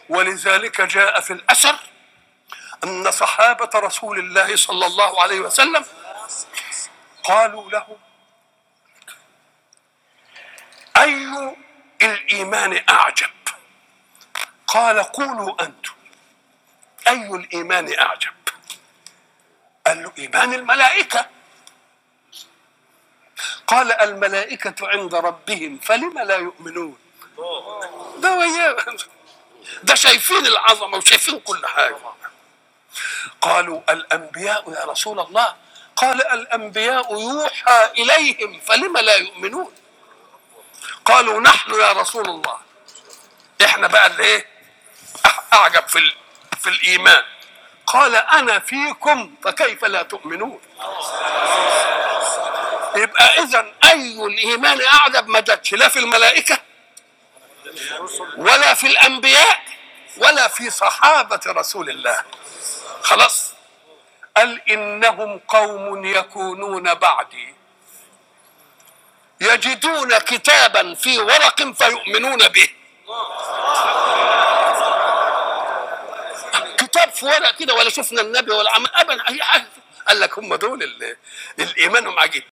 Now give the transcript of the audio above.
ولذلك جاء في الأثر أن صحابة رسول الله صلى الله عليه وسلم قالوا له أي الإيمان أعجب قال قولوا أنتم أي الإيمان أعجب قال له إيمان الملائكة قال الملائكة عند ربهم فلم لا يؤمنون ده وياه ده شايفين العظمة وشايفين كل حاجة قالوا الأنبياء يا رسول الله قال الأنبياء يوحى إليهم فلم لا يؤمنون قالوا نحن يا رسول الله احنا بقى اللي ايه اعجب في ال- في الايمان قال انا فيكم فكيف لا تؤمنون يبقى اذا اي الايمان اعجب ما جاتش لا في الملائكه ولا في الانبياء ولا في صحابه رسول الله خلاص قال انهم قوم يكونون بعدي يجدون كتابا في ورق فيؤمنون به كتاب في ورق كده ولا شفنا النبي ولا عمل ابدا اي حاجه قال لك هم دول اللي الايمان هم عجيب